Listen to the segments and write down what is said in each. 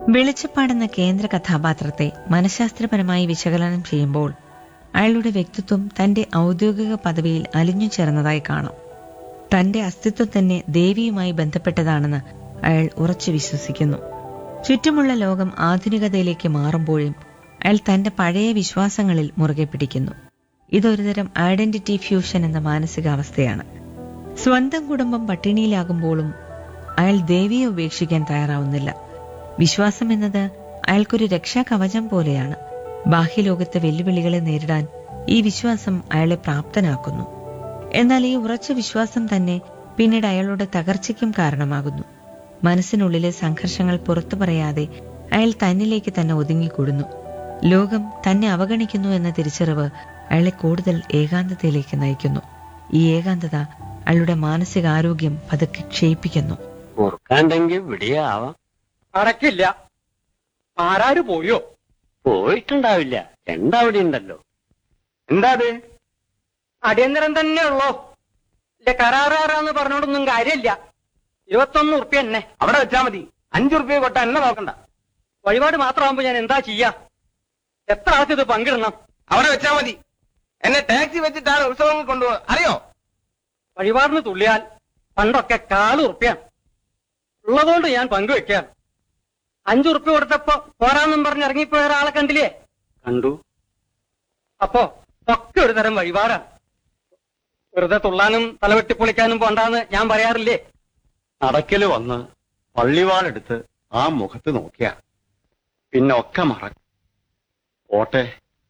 വെളിച്ചപ്പാടെന്ന കേന്ദ്ര കഥാപാത്രത്തെ മനഃശാസ്ത്രപരമായി വിശകലനം ചെയ്യുമ്പോൾ അയാളുടെ വ്യക്തിത്വം തന്റെ ഔദ്യോഗിക പദവിയിൽ അലിഞ്ഞു ചേർന്നതായി കാണാം തന്റെ അസ്തിത്വം തന്നെ ദേവിയുമായി ബന്ധപ്പെട്ടതാണെന്ന് അയാൾ ഉറച്ചു വിശ്വസിക്കുന്നു ചുറ്റുമുള്ള ലോകം ആധുനികതയിലേക്ക് മാറുമ്പോഴും അയാൾ തന്റെ പഴയ വിശ്വാസങ്ങളിൽ മുറുകെ പിടിക്കുന്നു ഇതൊരുതരം ഐഡന്റിറ്റി ഫ്യൂഷൻ എന്ന മാനസികാവസ്ഥയാണ് സ്വന്തം കുടുംബം പട്ടിണിയിലാകുമ്പോഴും അയാൾ ദേവിയെ ഉപേക്ഷിക്കാൻ തയ്യാറാവുന്നില്ല വിശ്വാസം എന്നത് അയാൾക്കൊരു രക്ഷാകവചം പോലെയാണ് ബാഹ്യലോകത്തെ വെല്ലുവിളികളെ നേരിടാൻ ഈ വിശ്വാസം അയാളെ പ്രാപ്തനാക്കുന്നു എന്നാൽ ഈ ഉറച്ച വിശ്വാസം തന്നെ പിന്നീട് അയാളുടെ തകർച്ചയ്ക്കും കാരണമാകുന്നു മനസ്സിനുള്ളിലെ സംഘർഷങ്ങൾ പുറത്തു പറയാതെ അയാൾ തന്നിലേക്ക് തന്നെ ഒതുങ്ങിക്കൂടുന്നു ലോകം തന്നെ അവഗണിക്കുന്നു എന്ന തിരിച്ചറിവ് അയാളെ കൂടുതൽ ഏകാന്തതയിലേക്ക് നയിക്കുന്നു ഈ ഏകാന്തത അയാളുടെ മാനസികാരോഗ്യം പതുക്കെ ക്ഷയിപ്പിക്കുന്നു മുറുക്കാണ്ടെങ്കിൽ വിടിയാവാം അടക്കില്ല ആരാര് പോയോ പോയിട്ടുണ്ടാവില്ല രണ്ടവിടെ ഉണ്ടല്ലോ എന്താ അത് അടിയന്തരം തന്നെ ഉള്ളോ ഇല്ല കരാറാറാന്ന് പറഞ്ഞോണ്ടൊന്നും കാര്യമില്ല ഇരുപത്തൊന്ന് ഉറുപ്പ്യ തന്നെ അവിടെ വെച്ചാ മതി അഞ്ചു റുപ്യ കൊട്ട എന്നെ നോക്കണ്ട വഴിപാട് മാത്രമാകുമ്പോ ഞാൻ എന്താ ചെയ്യാ എത്ര ആൾക്ക് ഇത് പങ്കിടണം അവിടെ വെച്ചാ മതി എന്നെ ടാക്സി വെച്ചിട്ടാണ് ഉത്സവങ്ങൾ കൊണ്ടുപോകുക അറിയോ വഴിപാടിന് തുള്ളിയാൽ പണ്ടൊക്കെ കാല് ഉറുപ്പ്യാണ് ഉള്ളതുകൊണ്ട് ഞാൻ പങ്കുവെക്കുകയാണ് അഞ്ചു ഉറുപ്പ്യ കൊടുത്തപ്പോ പോരാന്നും പറഞ്ഞ് ഇറങ്ങിപ്പോയ ഒരാളെ കണ്ടില്ലേ കണ്ടു അപ്പോ ഒക്കെ ഒരു തരം വഴിപാടാണ് വെറുതെ തുള്ളാനും തലവെട്ടിപ്പൊളിക്കാനും പോണ്ടാന്ന് ഞാൻ പറയാറില്ലേ നടക്കല് വന്ന് പള്ളിവാളെടുത്ത് ആ മുഖത്ത് നോക്കിയ പിന്നെ ഒക്കെ മറക്കും പോട്ടെ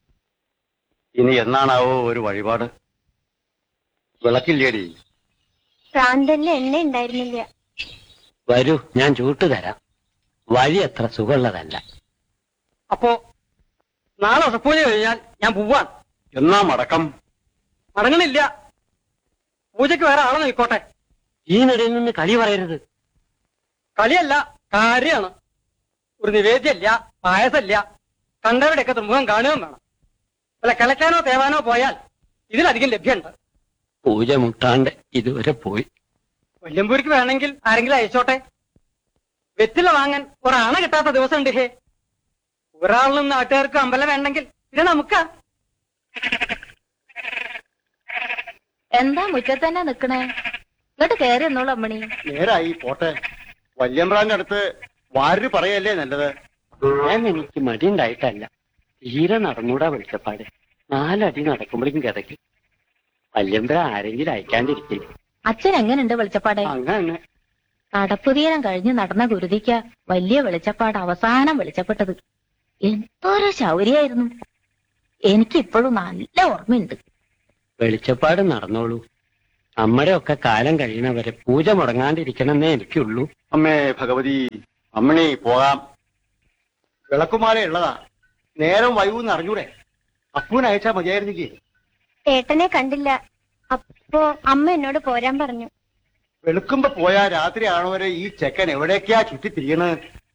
ഇനി എന്നാണാവോ ഒരു വഴിപാട് വിളക്കില്ലേടി പ്രാന്തലിന് എണ്ണ ഉണ്ടായിരുന്നില്ല വരൂ ഞാൻ ചൂട്ട് തരാം വഴി അത്ര സുഖമുള്ളതല്ല അപ്പോ നാളെ ഉറപ്പൂജ കഴിഞ്ഞാൽ ഞാൻ പോവാൻ എന്നാ മടക്കം മടങ്ങണില്ല പൂജയ്ക്ക് വേറെ ആളെ നിൽക്കോട്ടെ ഈ നിടയിൽ നിന്ന് കളി പറയരുത് കളിയല്ല കാര്യമാണ് ഒരു നിവേദ്യമില്ല പായസമില്ല കണ്ടവരുടെയൊക്കെ തുമ്പുകം കാണുകയും വേണം അല്ല കിളയ്ക്കാനോ തേവാനോ പോയാൽ ഇതിലധികം ലഭ്യമുണ്ട് പൂജ മുട്ടാണ്ട് ഇതുവരെ പോയി വല്യമ്പൂരിക്ക് വേണമെങ്കിൽ ആരെങ്കിലും അയച്ചോട്ടെ വെറ്റില വാങ്ങാൻ ഒരാണ കിട്ടാത്ത ദിവസം ഉണ്ട് ഹേ ഒരാളിനും നാട്ടുകാർക്ക് അമ്പലം വേണമെങ്കിൽ ഇത് നമുക്കാ എന്താ മുറ്റത്ത് തന്നെ നിക്കണേ ഇങ്ങോട്ട് കയറി എന്നോളൂ അമ്മണി നേരായി പോട്ടെ വല്യമ്പ്രാന്റെ അടുത്ത് വാര് പറയല്ലേ നല്ലത് ഞാൻ എനിക്ക് മടിയുണ്ടായിട്ടല്ല തീരെ നടന്നൂടാ വെളിച്ചപ്പാട് നാലടി നടക്കുമ്പോഴേക്കും കിതയ്ക്കും വല്യമ്പ്ര ആരെങ്കിലും അയക്കാണ്ടിരിക്കില്ല അച്ഛൻ എങ്ങനെയുണ്ട് വെളിച്ചപ്പാടെ അങ്ങനെ കടപ്പുതീനം കഴിഞ്ഞ് നടന്ന ഗുരുതിക്ക വലിയ വെളിച്ചപ്പാട് അവസാനം വെളിച്ചപ്പെട്ടത് എന്തൊരു ശൗര്യായിരുന്നു എനിക്കിപ്പോഴും നല്ല ഓർമ്മയുണ്ട് വെളിച്ചപ്പാട് നടന്നോളൂ നമ്മുടെ ഒക്കെ കാലം കഴിയണവരെ പൂജ മുടങ്ങാണ്ടിരിക്കണമെന്നേ എനിക്കുള്ളൂ അമ്മേ ഭഗവതി അമ്മണി പോകാം വിളക്കുമാല ഉള്ളതാ നേരം വൈകുന്ന് അറിഞ്ഞൂടെ അപ്പൂന് അയച്ചാ മതിയായിരുന്നെങ്കിൽ ഏട്ടനെ കണ്ടില്ല അപ്പോ അമ്മ എന്നോട് പോരാൻ പറഞ്ഞു വെളുക്കുമ്പോ പോയാ രാത്രി ആണവരെ ഈ ചെക്കൻ എവിടേക്കാ ചുറ്റി തിരിയണ്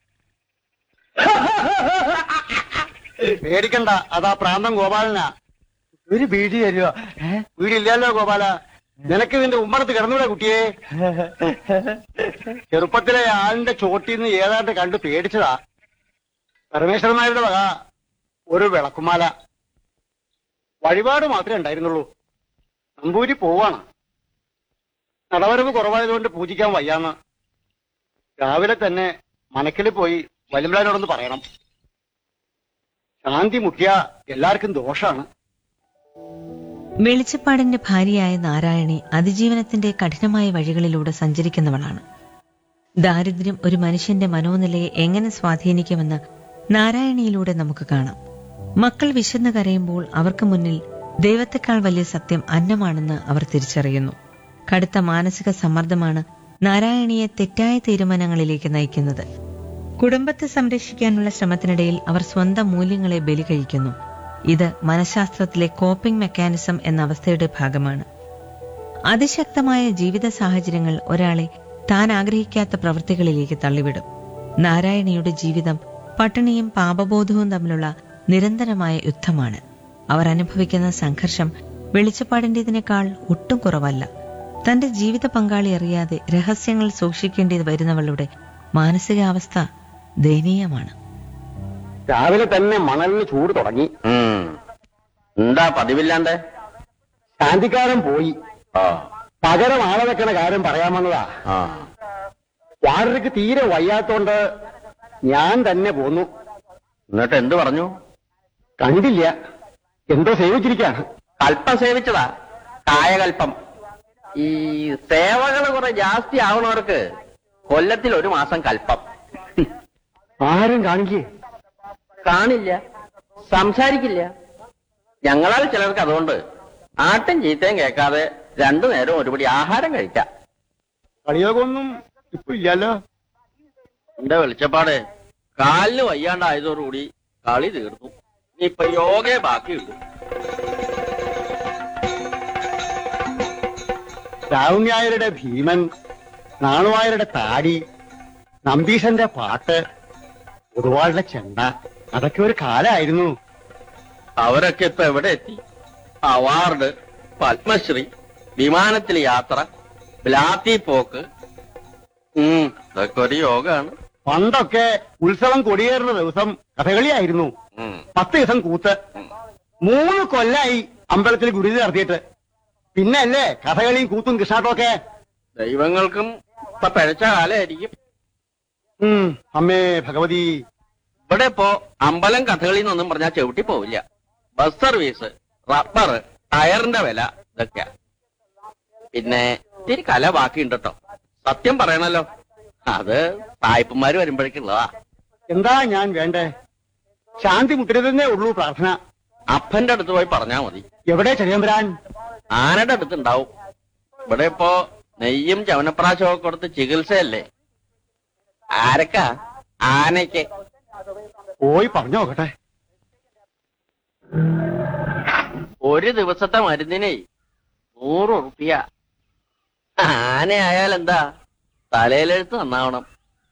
പേടിക്കണ്ട അതാ പ്രാന്തം ഗോപാലനാ ഒരു ബീഡി തരുവോ വീടില്ലല്ലോ ഗോപാല നിനക്ക് നിന്റെ ഉമ്മറത്ത് കിടന്നൂടെ കുട്ടിയെ ചെറുപ്പത്തിലെ ആളിന്റെ ചോട്ടിന്ന് ഏതാണ്ട് കണ്ട് പേടിച്ചതാ പരമേശ്വരന്മാരുടെ വക ഒരു വിളക്കുമാല വഴിപാട് മാത്രമേ ഉണ്ടായിരുന്നുള്ളൂ നമ്പൂരി പോവാണ് നടവരവ് കുറവായതുകൊണ്ട് പൂജിക്കാൻ വയ്യാന്ന് രാവിലെ തന്നെ മനക്കിൽ പോയി വലിമ്പിളാനോടൊന്ന് പറയണം ശാന്തി മുട്ടിയ എല്ലാവർക്കും ദോഷാണ് വെളിച്ചപ്പാടിന്റെ ഭാര്യയായ നാരായണി അതിജീവനത്തിന്റെ കഠിനമായ വഴികളിലൂടെ സഞ്ചരിക്കുന്നവളാണ് ദാരിദ്ര്യം ഒരു മനുഷ്യന്റെ മനോനിലയെ എങ്ങനെ സ്വാധീനിക്കുമെന്ന് നാരായണിയിലൂടെ നമുക്ക് കാണാം മക്കൾ വിശന്ന് കരയുമ്പോൾ അവർക്ക് മുന്നിൽ ദൈവത്തെക്കാൾ വലിയ സത്യം അന്നമാണെന്ന് അവർ തിരിച്ചറിയുന്നു കടുത്ത മാനസിക സമ്മർദ്ദമാണ് നാരായണിയെ തെറ്റായ തീരുമാനങ്ങളിലേക്ക് നയിക്കുന്നത് കുടുംബത്തെ സംരക്ഷിക്കാനുള്ള ശ്രമത്തിനിടയിൽ അവർ സ്വന്തം മൂല്യങ്ങളെ ബലി കഴിക്കുന്നു ഇത് മനഃശാസ്ത്രത്തിലെ കോപ്പിംഗ് മെക്കാനിസം എന്ന അവസ്ഥയുടെ ഭാഗമാണ് അതിശക്തമായ ജീവിത സാഹചര്യങ്ങൾ ഒരാളെ താൻ ആഗ്രഹിക്കാത്ത പ്രവൃത്തികളിലേക്ക് തള്ളിവിടും നാരായണിയുടെ ജീവിതം പട്ടിണിയും പാപബോധവും തമ്മിലുള്ള നിരന്തരമായ യുദ്ധമാണ് അവർ അനുഭവിക്കുന്ന സംഘർഷം വെളിച്ചപ്പാടിൻ്റെതിനേക്കാൾ ഒട്ടും കുറവല്ല തന്റെ ജീവിത പങ്കാളി അറിയാതെ രഹസ്യങ്ങൾ സൂക്ഷിക്കേണ്ടി വരുന്നവളുടെ മാനസികാവസ്ഥ ദയനീയമാണ് രാവിലെ തന്നെ മണലിന് ചൂട് തുടങ്ങി എന്താ പതിവില്ലാണ്ട് ശാന്തിക്കാരൻ പോയി ആ പകരം ആളെ വെക്കണ കാര്യം പറയാമെന്നതാ ആ വാടകയ്ക്ക് തീരെ വയ്യാത്തോണ്ട് ഞാൻ തന്നെ പോന്നു എന്നിട്ട് എന്ത് പറഞ്ഞു കണ്ടില്ല എന്തോ സേവിച്ചിരിക്കാണ് കൽപ്പം സേവിച്ചതാ കായകൽപ്പം ഈ സേവകൾ കുറെ ജാസ്തി ആവണവർക്ക് കൊല്ലത്തിൽ ഒരു മാസം കൽപ്പം ആരും കാണില്ലേ കാണില്ല സംസാരിക്കില്ല ഞങ്ങളാൽ ചിലർക്ക് അതുകൊണ്ട് ആട്ടും ചീത്തയും കേൾക്കാതെ രണ്ടു നേരം ഒരുപടി ആഹാരം കഴിക്കാം കളിയോഗമൊന്നും ഇപ്പൊ ഇല്ലല്ലോ എന്റെ വെളിച്ചപ്പാട് കാലിന് വയ്യാണ്ടായതോടുകൂടി കളി തീർന്നു ഇനിയിപ്പൊ യോഗയെ ബാക്കിയുള്ളൂ രാവുണ്യായരുടെ ഭീമൻ നാണുവായരുടെ താടി നമ്പീശന്റെ പാട്ട് പൊതുവാളുടെ ചെണ്ട അതൊക്കെ ഒരു കാലായിരുന്നു അവരൊക്കെ ഇപ്പൊ എവിടെ എത്തി അവാർഡ് പത്മശ്രീ വിമാനത്തിൽ യാത്ര ബ്ലാത്തി പോക്ക് ഉം ഇതൊക്കെ ഒരു യോഗമാണ് പണ്ടൊക്കെ ഉത്സവം കൊടിയേറുന്ന ദിവസം കഥകളിയായിരുന്നു ഉം. പത്ത് ദിവസം കൂത്ത് മൂന്ന് കൊല്ലായി അമ്പലത്തിൽ ഗുരുതി നടത്തിയിട്ട് പിന്നെ അല്ലേ കഥകളിയും കൂത്തും കൃഷ്ണാട്ടമൊക്കെ ദൈവങ്ങൾക്കും ഇപ്പൊ പിഴച്ച കാലമായിരിക്കും ഉം അമ്മേ ഭഗവതി ഇവിടെ ഇപ്പോ അമ്പലം കഥകളി എന്നൊന്നും പറഞ്ഞാൽ ചവിട്ടി പോവില്ല ബസ് സർവീസ് റബ്ബർ ടയറിന്റെ വില ഇതൊക്കെയാ പിന്നെ ഇത്തിരി കല ബാക്കിയുണ്ട് കേട്ടോ സത്യം പറയണല്ലോ അത് സായിപ്പന്മാര് വരുമ്പോഴേക്കുള്ളതാ എന്താ ഞാൻ വേണ്ടേ ശാന്തി മുട്ടരുതെന്നേ ഉള്ളൂ പ്രാർത്ഥന അപ്പന്റെ അടുത്ത് പോയി പറഞ്ഞാ മതി എവിടെ ചെറിയമ്പരാൻ ആനയുടെ അടുത്തുണ്ടാവും ഇവിടെ ഇപ്പോ നെയ്യും ചവനപ്രാശവും ഒക്കെ കൊടുത്ത് ചികിത്സയല്ലേ ആരക്കാ ആനയ്ക്ക് പോയി പറഞ്ഞു നോക്കട്ടെ ഒരു ദിവസത്തെ മരുന്നിനെ നൂറ് ഉറുപ്പിയ ആനയായാൽ എന്താ തലയിലെഴുത്ത് നന്നാവണം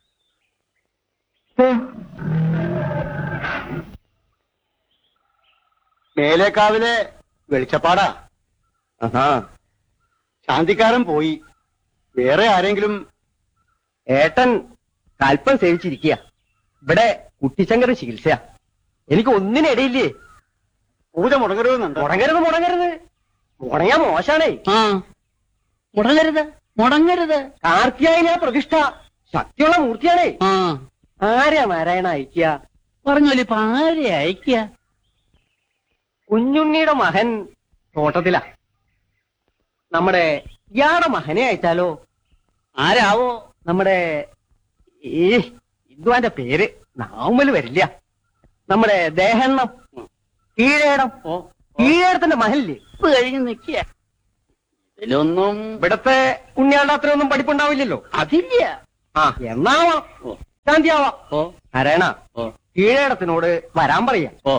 മേലേക്കാവിലെ വെളിച്ചപ്പാടാ ശാന്തിക്കാരൻ പോയി വേറെ ആരെങ്കിലും ഏട്ടൻ കൽപ്പം സേവിച്ചിരിക്കുക ഇവിടെ കുട്ടിശങ്കര ചികിത്സയാ എനിക്ക് ഒന്നിനിടയില്ലേ പൂജ മുടങ്ങരുതെന്നുണ്ട് മുടങ്ങരുത് മുടങ്ങരുത് മുടങ്ങിയാ മോശാണേ ആ മുടങ്ങരുത് മുടങ്ങരുത് കാർത്തിയായന പ്രതിഷ്ഠ ശക്തിയുള്ള മൂർത്തിയാണേ ആ ആരാ നാരായണ അയക്കുക പറഞ്ഞോലി ഇപ്പൊ ആരെ അയക്കുക കുഞ്ഞുണ്ണിയുടെ മകൻ തോട്ടത്തിലാ നമ്മുടെ ഇയാടെ മകനെ അയച്ചാലോ ആരാവോ നമ്മുടെ ഈ ഇദ്വാന്റെ പേര് നാമല് വരില്ല നമ്മുടെ ദേഹണ്ണം കീഴേടം കീഴേടത്തിന്റെ മഹലില്ലേ ഇപ്പൊ കഴിഞ്ഞ് നിൽക്കുക ഇതിലൊന്നും ഇവിടത്തെ ഉണ്ണിയാളുടെ അത്രയൊന്നും പഠിപ്പുണ്ടാവില്ലല്ലോ അതില്ല ആ എന്നാവാം ശാന്തിയാവാം ഓ നാരായണ ഓ കീഴേടത്തിനോട് വരാൻ പറയാം ഓ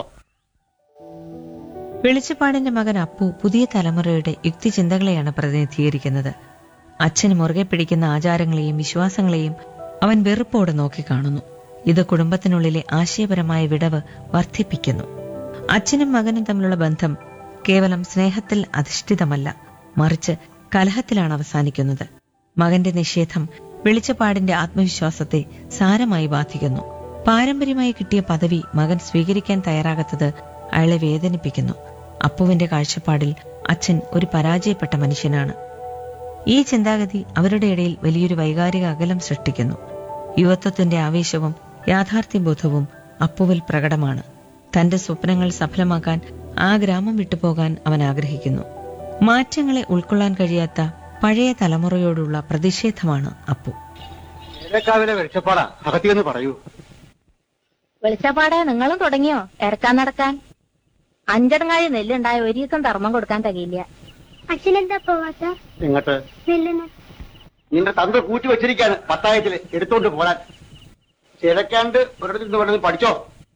വെളിച്ചപ്പാടിന്റെ മകൻ അപ്പു പുതിയ തലമുറയുടെ യുക്തിചിന്തകളെയാണ് പ്രതിനിധീകരിക്കുന്നത് അച്ഛന് മുറുകെ പിടിക്കുന്ന ആചാരങ്ങളെയും വിശ്വാസങ്ങളെയും അവൻ വെറുപ്പോടെ നോക്കിക്കാണുന്നു ഇത് കുടുംബത്തിനുള്ളിലെ ആശയപരമായ വിടവ് വർദ്ധിപ്പിക്കുന്നു അച്ഛനും മകനും തമ്മിലുള്ള ബന്ധം കേവലം സ്നേഹത്തിൽ അധിഷ്ഠിതമല്ല മറിച്ച് കലഹത്തിലാണ് അവസാനിക്കുന്നത് മകന്റെ നിഷേധം വെളിച്ചപ്പാടിന്റെ ആത്മവിശ്വാസത്തെ സാരമായി ബാധിക്കുന്നു പാരമ്പര്യമായി കിട്ടിയ പദവി മകൻ സ്വീകരിക്കാൻ തയ്യാറാകാത്തത് അയാളെ വേദനിപ്പിക്കുന്നു അപ്പുവിന്റെ കാഴ്ചപ്പാടിൽ അച്ഛൻ ഒരു പരാജയപ്പെട്ട മനുഷ്യനാണ് ഈ ചിന്താഗതി അവരുടെ ഇടയിൽ വലിയൊരു വൈകാരിക അകലം സൃഷ്ടിക്കുന്നു യുവത്വത്തിന്റെ ആവേശവും യാഥാർത്ഥ്യബോധവും അപ്പുവിൽ പ്രകടമാണ് തന്റെ സ്വപ്നങ്ങൾ സഫലമാക്കാൻ ആ ഗ്രാമം വിട്ടുപോകാൻ അവൻ ആഗ്രഹിക്കുന്നു മാറ്റങ്ങളെ ഉൾക്കൊള്ളാൻ കഴിയാത്ത പഴയ തലമുറയോടുള്ള പ്രതിഷേധമാണ് അപ്പു മേലേക്കാവിലെ വെളിച്ചപ്പാടാ അകത്തിയെന്ന് പറയൂ വെളിച്ചപ്പാടെ നിങ്ങളും തുടങ്ങിയോ ഇറക്കാൻ നടക്കാൻ അഞ്ചടങ്ങാഴി നെല്ലുണ്ടായ ഒരു ദിവസം ധർമ്മം കൊടുക്കാൻ തികയില്ല അച്ഛനെന്താ പോവാത്ത എങ്ങോട്ട് നെല്ലിന് നിന്റെ തന്ത കൂട്ടി വെച്ചിരിക്കാണ് പത്തായത്തില് എടുത്തോണ്ട് പോരാൻ ചിലക്കാണ്ട് ഒരിടത്ത് നിന്ന് വേണ്ടത് പഠിച്ചോ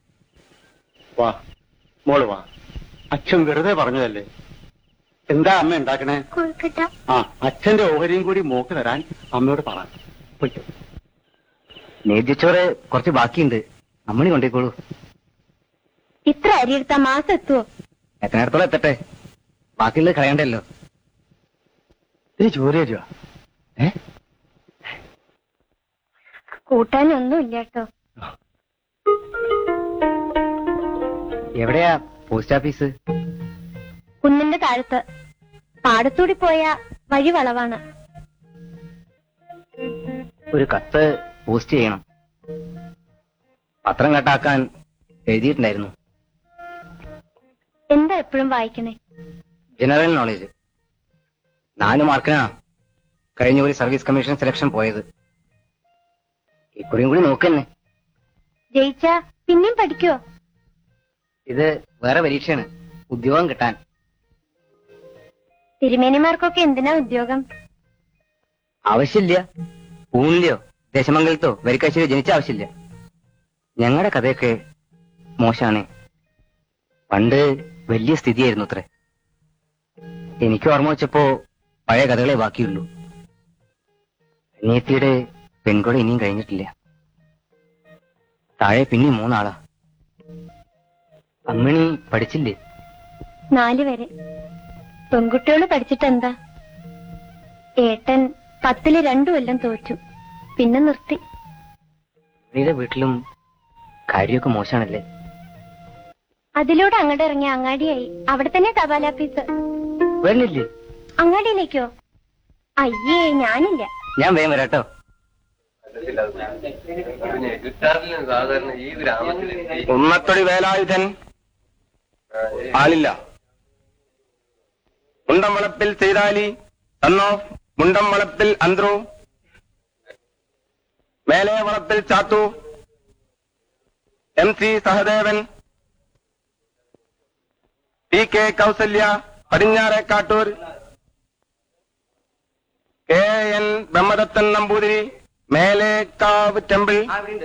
വാ മോള് വാ അച്ഛൻ വെറുതെ പറഞ്ഞതല്ലേ എന്താ അമ്മ ഉണ്ടാക്കണേ കൊഴുക്കട്ട ആ അച്ഛന്റെ ഓഹരിയും കൂടി മോക്ക് തരാൻ അമ്മയോട് പറ പൊയ്ക്കോ. നേദ്യച്ചോറ് കുറച്ച് ബാക്കിയുണ്ട് അമ്മണി കൊണ്ടേക്കോളൂ ഇത്ര അരി എടുത്താ മാസം എത്തുവോ എത്രയിടത്തോളം എത്തട്ടെ ബാക്കിയുള്ളത് കളയണ്ടല്ലോ ഇനി ചോറ് തരുവാ കൂട്ടാനൊന്നും ഇല്ല കേട്ടോ എവിടെയാ പോസ്റ്റ് ഓഫീസ് കുന്നിന്റെ താഴത്ത് പാടത്തൂടി പോയ വഴി വളവാണ് ഒരു കത്ത് പോസ്റ്റ് ചെയ്യണം പത്രം കട്ടാക്കാൻ എഴുതിയിട്ടുണ്ടായിരുന്നു എന്താ എപ്പോഴും വായിക്കണേ ജനറൽ നോളജ് നാല് മാർക്കിനാ കഴിഞ്ഞ ഒരു സർവീസ് കമ്മീഷൻ സെലക്ഷൻ പോയത് ഇക്കുറിയും കൂടി നോക്കന്നെ ജയിച്ച പിന്നെയും പഠിക്കുവോ ഇത് വേറെ പരീക്ഷയാണ് ഉദ്യോഗം കിട്ടാൻ തിരുമേനിമാർക്കൊക്കെ എന്തിനാ ഉദ്യോഗം ആവശ്യമില്ല പൂണിലെയോ ദേശമംഗലത്തോ വരിക്കാശ്ശേരിയോ ജനിച്ച ആവശ്യമില്ല ഞങ്ങളുടെ കഥയൊക്കെ മോശാണ് പണ്ട് വലിയ സ്ഥിതിയായിരുന്നു അത്രേ എനിക്ക് ഓർമ്മ വെച്ചപ്പോ പഴയ കഥകളെ ബാക്കിയുള്ളൂ അനിയത്തിയുടെ പെൺകൊട ഇനിയും കഴിഞ്ഞിട്ടില്ല താഴെ പിന്നെയും മൂന്നാളാ അമ്മിണി പഠിച്ചില്ലേ നാല് വരെ പെൺകുട്ടികള് പഠിച്ചിട്ട് എന്താ ഏട്ടൻ പത്തില് രണ്ടു കൊല്ലം തോറ്റു പിന്നെ നിർത്തി അമ്മിണിയുടെ വീട്ടിലും കാര്യമൊക്കെ മോശമാണല്ലേ അതിലൂടെ അങ്ങോട്ട് ഇറങ്ങിയ അങ്ങാടിയായി അവിടെ തന്നെ തപാലാഫീസ് വരുന്നില്ലേ അങ്ങാടിയിലേക്കോ അയ്യേ ഞാനില്ല ഞാൻ വേഗം വരാട്ടോ ഉമ്മത്തൊടി വേലായുധൻ ആളില്ല മുണ്ടം വളപ്പിൽ സീതാലി സൺ ഓഫ് മുണ്ടം വളപ്പിൽ Anthru Mele Valappil Chathu M C Sahadevan P K Kausalya Padinjare Kattoor K N Brahmadathan Namboothiri Melekkavu temple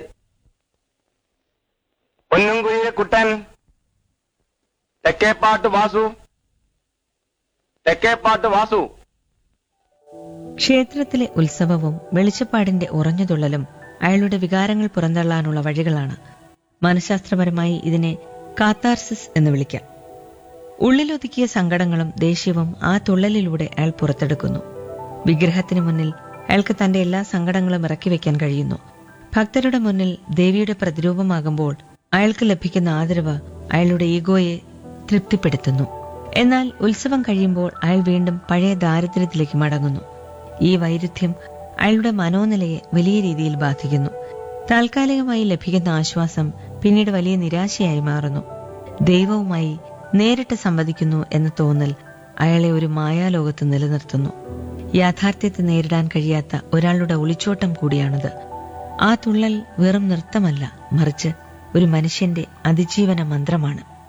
പൊന്നുംകുഴിയിലെ കുട്ടൻ തെക്കേപ്പാട്ട് വാസു തെക്കേപ്പാട്ട് വാസു ക്ഷേത്രത്തിലെ ഉത്സവവും വെളിച്ചപ്പാടിന്റെ ഉറഞ്ഞുതുള്ളലും അയാളുടെ വികാരങ്ങൾ പുറന്തള്ളാനുള്ള വഴികളാണ് മനഃശാസ്ത്രപരമായി ഇതിനെ കാത്താർസിസ് എന്ന് വിളിക്കാം ഉള്ളിലൊതുക്കിയ സങ്കടങ്ങളും ദേഷ്യവും ആ തുള്ളലിലൂടെ അയാൾ പുറത്തെടുക്കുന്നു വിഗ്രഹത്തിന് മുന്നിൽ അയാൾക്ക് തന്റെ എല്ലാ സങ്കടങ്ങളും ഇറക്കി വെക്കാൻ കഴിയുന്നു ഭക്തരുടെ മുന്നിൽ ദേവിയുടെ പ്രതിരൂപമാകുമ്പോൾ അയാൾക്ക് ലഭിക്കുന്ന ആദരവ് അയാളുടെ ഈഗോയെ തൃപ്തിപ്പെടുത്തുന്നു എന്നാൽ ഉത്സവം കഴിയുമ്പോൾ അയാൾ വീണ്ടും പഴയ ദാരിദ്ര്യത്തിലേക്ക് മടങ്ങുന്നു ഈ വൈരുദ്ധ്യം അയാളുടെ മനോനിലയെ വലിയ രീതിയിൽ ബാധിക്കുന്നു താൽക്കാലികമായി ലഭിക്കുന്ന ആശ്വാസം പിന്നീട് വലിയ നിരാശയായി മാറുന്നു ദൈവവുമായി നേരിട്ട് സംവദിക്കുന്നു എന്ന തോന്നൽ അയാളെ ഒരു മായാലോകത്ത് നിലനിർത്തുന്നു യാഥാർത്ഥ്യത്തെ നേരിടാൻ കഴിയാത്ത ഒരാളുടെ ഒളിച്ചോട്ടം കൂടിയാണത് ആ തുള്ളൽ വെറും നൃത്തമല്ല മറിച്ച് ഒരു മനുഷ്യന്റെ അതിജീവന മന്ത്രമാണ്